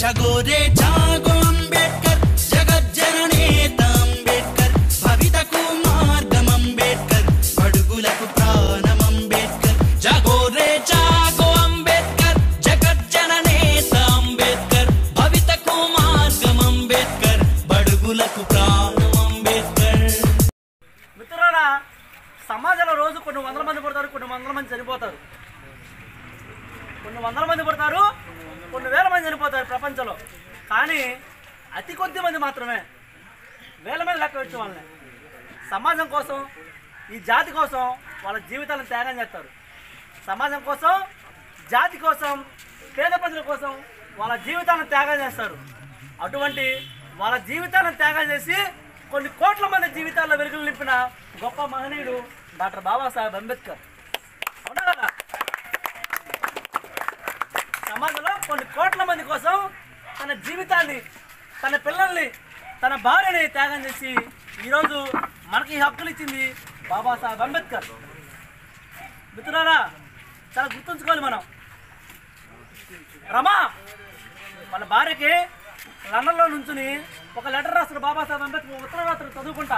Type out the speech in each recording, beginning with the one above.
జగోరే జాగో అంబేద్కర్ జగజ్జననేత అంబేద్కర్ భవితకు మార్గం అంబేద్కర్ బడుగులకు ప్రాణం అంబేద్కర్ జగోరే జాగో అంబేద్కర్ జగజ్జననేత అంబేద్కర్ భవితకు మార్గం అంబేద్కర్ బడుగులకు ప్రాణం అంబేద్కర్ మిత్రులారా సమాజంలో రోజు కొన్ని వందల మంది పుడతారు కొన్ని వందల మంది చనిపోతారు కొన్ని వందల మంది పుడతారు కొన్ని వేల మంది చనిపోతారు ప్రపంచంలో కానీ అతి కొద్ది మంది మాత్రమే వేల మంది లెక్క వచ్చే వాళ్ళని సమాజం కోసం ఈ జాతి కోసం వాళ్ళ జీవితాలను త్యాగం చేస్తారు సమాజం కోసం జాతి కోసం పేద ప్రజల కోసం వాళ్ళ జీవితాలను త్యాగం చేస్తారు అటువంటి వాళ్ళ జీవితాలను త్యాగం చేసి కొన్ని కోట్ల మంది జీవితాల్లో వెలుగులు నింపిన గొప్ప మహనీయుడు డాక్టర్ బాబాసాహెబ్ అంబేద్కర్ అవునా కదా సమాజంలో కొన్ని కోట్ల మంది కోసం తన జీవితాన్ని తన పిల్లల్ని తన భార్యని త్యాగం చేసి ఈరోజు మనకి ఈ హక్కులు ఇచ్చింది బాబాసాహెబ్ అంబేద్కర్ మిత్రులారా చాలా గుర్తుంచుకోవాలి మనం రమా వాళ్ళ భార్యకి లండన్లో నుంచుని ఒక లెటర్ రాస్తాడు బాబాసాహెబ్ అంబేద్కర్ ఉత్తరం రాస్తాడు చదువుకుంటా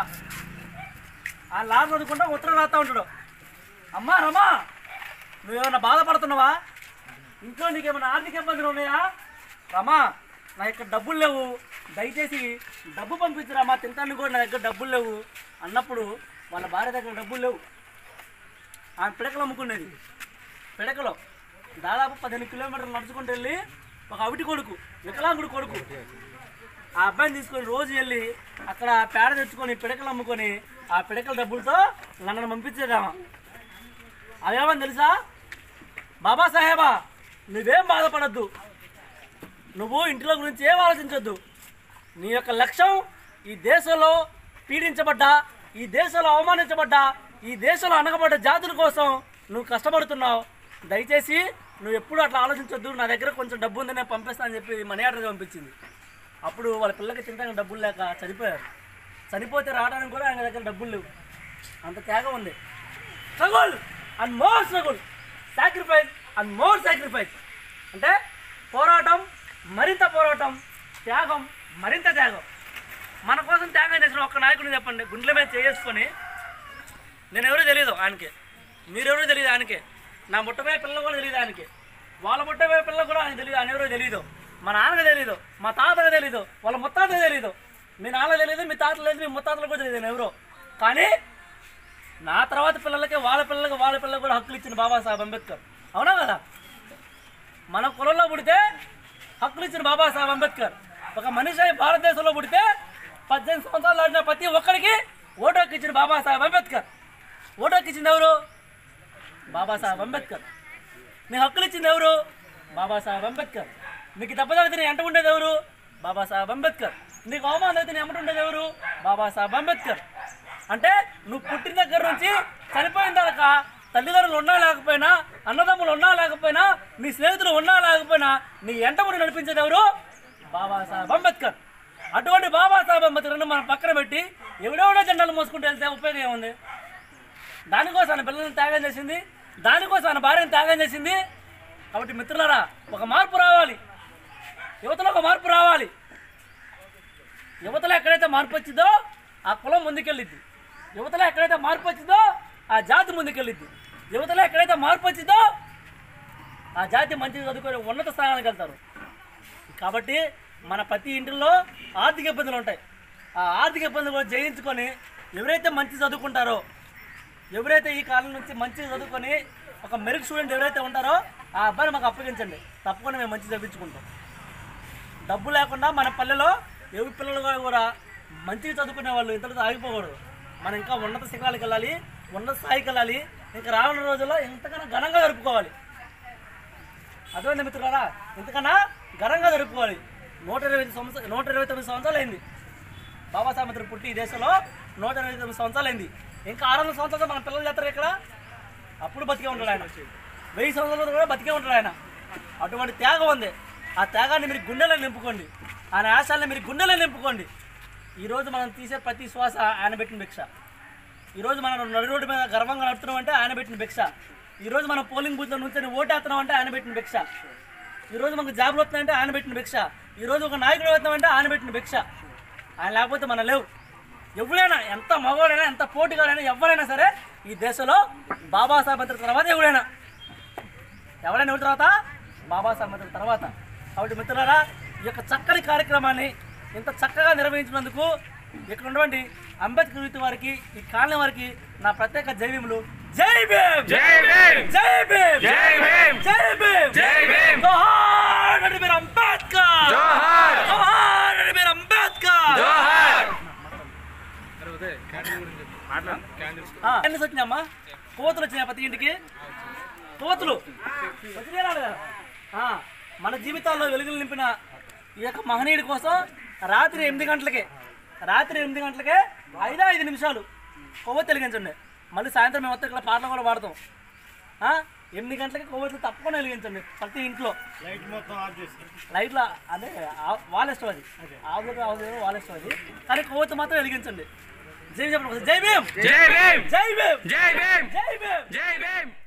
ఆ లా చదువుకుంటా ఉత్తరం రాస్తా ఉంటాడు అమ్మా రమా నువ్వేమన్నా బాధపడుతున్నావా ఇంట్లో నీకేమైనా ఆర్థిక ఇబ్బందులు ఉన్నాయా రమా నా దగ్గర డబ్బులు లేవు దయచేసి డబ్బు పంపించరామా తింటాను కూడా నా దగ్గర డబ్బులు లేవు అన్నప్పుడు వాళ్ళ భార్య దగ్గర డబ్బులు లేవు ఆమె పిడకలు అమ్ముకునేది పిడకలో దాదాపు పదిహేను కిలోమీటర్లు నడుచుకుంటూ వెళ్ళి ఒక అవిటి కొడుకు వికలాంగుడు కొడుకు ఆ అబ్బాయిని తీసుకొని రోజు వెళ్ళి అక్కడ పేడ తెచ్చుకొని పిడకలు అమ్ముకొని ఆ పిడకల డబ్బులతో లండన్ పంపించేదామా అదేమని తెలుసా బాబాసాహెబా నువ్వేం బాధపడద్దు నువ్వు ఇంట్లో గురించి ఏం ఆలోచించొద్దు నీ యొక్క లక్ష్యం ఈ దేశంలో పీడించబడ్డా ఈ దేశంలో అవమానించబడ్డా ఈ దేశంలో అనగబడ్డ జాతుల కోసం నువ్వు కష్టపడుతున్నావు దయచేసి నువ్వు ఎప్పుడు అట్లా ఆలోచించొద్దు నా దగ్గర కొంచెం డబ్బు ఉంది నేను పంపిస్తాను అని చెప్పి మనీ ఆర్డర్ పంపించింది అప్పుడు వాళ్ళ పిల్లలకి తినడానికి డబ్బులు లేక చనిపోయారు చనిపోతే రావడానికి కూడా ఆయన దగ్గర డబ్బులు లేవు అంత త్యాగం ఉంది struggle and more struggle sacrifice and more sacrifice అంటే పోరాటం మరింత పోరాటం త్యాగం మరింత త్యాగం మన కోసం త్యాగం చేసిన ఒక్క నాయకుడిని చెప్పండి గుండెల మీద చేసుకొని నేను ఎవరో తెలియదు ఆయనకి మీరెవరో తెలియదు ఆయనకి నా ముట్టపోయే పిల్లలు కూడా తెలియదు ఆయనకి వాళ్ళ ముట్టపోయే పిల్లలు కూడా ఆయన తెలియదు ఆయన ఎవరో తెలియదు మా నాన్నకు తెలియదు మా తాతకు తెలియదు వాళ్ళ ముత్తాతకు తెలియదు మీ నాన్న తెలియదు మీ తాతలు లేదు మీ ముత్తాతలు కూడా తెలియదు నేను ఎవరో కానీ నా తర్వాత పిల్లలకి వాళ్ళ పిల్లలకి వాళ్ళ పిల్లలకు కూడా హక్కులు ఇచ్చిన బాబాసాహెబ్ అంబేద్కర్ అవునా కదా మన కులంలో పుడితే హక్కులు ఇచ్చిన బాబాసాహెబ్ అంబేద్కర్ ఒక మనిషి భారతదేశంలో పుడితే పద్దెనిమిది సంవత్సరాలు దాటిన ప్రతి ఒక్కరికి ఓటు హక్కు ఇచ్చిన బాబాసాహెబ్ అంబేద్కర్ ఓటు హక్కు ఇచ్చింది ఎవరు బాబాసాహెబ్ అంబేద్కర్ నీ హక్కులు ఇచ్చింది ఎవరు బాబాసాహెబ్ అంబేద్కర్ నీకు దెబ్బతగితే నీ ఎంట ఉండేది ఎవరు బాబాసాహెబ్ అంబేద్కర్ నీకు అవమానం అయితే నీ ఎమ్మట ఉండేది ఎవరు బాబాసాహెబ్ అంబేద్కర్ అంటే నువ్వు పుట్టిన దగ్గర నుంచి చనిపోయిన దాకా తల్లిదండ్రులు ఉన్నా లేకపోయినా అన్నదమ్ములు ఉన్నా లేకపోయినా నీ స్నేహితులు ఉన్నా లేకపోయినా నీ ఎంటబడి నడిపించేది ఎవరు బాబాసాహెబ్ అంబేద్కర్ అటువంటి బాబాసాహెబ్ అంబేద్కర్ని మనం పక్కన పెట్టి ఎవడెవడో జెండాలు మోసుకుంటూ వెళ్తే ఉపయోగం ఏముంది దానికోసం ఆయన పిల్లల్ని త్యాగం చేసింది దానికోసం ఆయన భార్యను త్యాగం చేసింది కాబట్టి మిత్రులారా ఒక మార్పు రావాలి యువతలో ఒక మార్పు రావాలి యువతలో ఎక్కడైతే మార్పు వచ్చిందో ఆ కులం ముందుకెళ్ళిద్ది యువతలో ఎక్కడైతే మార్పు వచ్చిందో ఆ జాతి ముందుకెళ్ళిద్ది యువతలో ఎక్కడైతే మార్పు వచ్చిందో ఆ జాతి మంచిగా చదువుకొని ఉన్నత స్థానానికి వెళ్తారు కాబట్టి మన ప్రతి ఇంటిలో ఆర్థిక ఇబ్బందులు ఉంటాయి ఆ ఆర్థిక ఇబ్బందులు కూడా జయించుకొని ఎవరైతే మంచి చదువుకుంటారో ఎవరైతే ఈ కాలం నుంచి మంచిగా చదువుకొని ఒక మెరిట్ స్టూడెంట్ ఎవరైతే ఉంటారో ఆ అబ్బాయిని మాకు అప్పగించండి తప్పకుండా మేము మంచి చదివించుకుంటాం డబ్బు లేకుండా మన పల్లెలో ఎవరి పిల్లలు కూడా- కూడా మంచిగా చదువుకునే వాళ్ళు ఇంతటితో ఆగిపోకూడదు మనం ఇంకా ఉన్నత శిఖరాలకు వెళ్ళాలి ఉన్నత స్థాయికి వెళ్ళాలి ఇంకా రానున్న రోజుల్లో ఇంతకన్నా ఘనంగా జరుపుకోవాలి అటువంటి మిత్రులారా ఇంతకన్నా ఘనంగా జరుపుకోవాలి నూట ఇరవై ఐదు సంవత్సరాలు నూట ఇరవై తొమ్మిది సంవత్సరాలు అయింది బాబాసాహెబ్ మిత్రుడు పుట్టి ఈ దేశంలో నూట ఇరవై తొమ్మిది సంవత్సరాలు అయింది ఇంకా ఆరు వందల సంవత్సరాలు మన పిల్లలు చేస్తారు ఇక్కడ అప్పుడు బతికే ఉంటాడు ఆయన వెయ్యి సంవత్సరాలు కూడా బతికే ఉంటాడు ఆయన అటువంటి త్యాగం ఉంది ఆ త్యాగాన్ని మీరు గుండెలో నింపుకోండి ఆయన ఆశాలను మీరు గుండెలో నింపుకోండి ఈరోజు మనం తీసే ప్రతి శ్వాస ఆయన పెట్టిన భిక్ష ఈరోజు మనం నడి రోడ్డు మీద గర్వంగా నడుతున్నాం అంటే ఆయన పెట్టిన భిక్ష ఈరోజు మనం పోలింగ్ బూత్లో నుంచి ఓటేస్తున్నాం అంటే ఆయన పెట్టిన భిక్ష ఈరోజు మనకు జాబులు వస్తున్నాయంటే ఆయన పెట్టిన భిక్ష ఈరోజు ఒక నాయకుడు అవుతామంటే ఆయన పెట్టిన భిక్ష ఆయన లేకపోతే మనం లేవు ఎవరైనా ఎంత మగవాడైనా ఎంత పోటీగాడైనా ఎవరైనా సరే ఈ దేశంలో బాబాసాహెబ్ అంబేద్కర్ తర్వాత ఎవరైనా ఎవరైనా ఎవరి తర్వాత బాబాసాహెబ్ అంబేద్కర్ తర్వాత కాబట్టి మిత్రులారా ఈ యొక్క చక్కని కార్యక్రమాన్ని ఇంత చక్కగా నిర్వహించినందుకు ఇక్కడ ఉన్నటువంటి అంబేద్కర్ యూత్ వారికి ఈ కాలనీ వారికి నా ప్రత్యేక జైవీములు జై భీమ్ జై భీమ్! జై భీమ్ జై భీమ్! జై భీమ్ జై భీమ్! జోహార్ డాక్టర్ బీర్ అంబేద్కర్ జోహార్! జోహార్ డాక్టర్ బీర్ అంబేద్కర్ జోహార్ క్యాండిల్స్ వచ్చినాయమ్మా కోతులు వచ్చినాయి ప్రతి ఇంటికి కోతులు వచ్చినాయా రాలేదా? ఆ, మన జీవితాల్లో వెలుగులు నింపిన ఈ యొక్క మహనీయుడి కోసం రాత్రి ఎనిమిది గంటలకే రాత్రి ఎనిమిది గంటలకే ఐదు ఐదు నిమిషాలు కొవ్వొత్తి వెలిగించండి మళ్ళీ సాయంత్రం మేము మొత్తం ఇక్కడ పాటలు కూడా పాడతాం ఆ, ఎనిమిది గంటలకి కొవ్వొత్తులు తప్పకుండా వెలిగించండి ప్రతి ఇంట్లో లైట్లో అదే ఆ- వాళ్ళ ఇష్టం అది ఆవులకు ఆవులు వాళ్ళ ఇష్టం అది కానీ కొవ్వొత్తు మాత్రం వెలిగించండి జై చెప్పండి జై భీమ్ జై భీమ్ జై భీమ్ జై భీమ్ జై భీమ్ జై భీమ్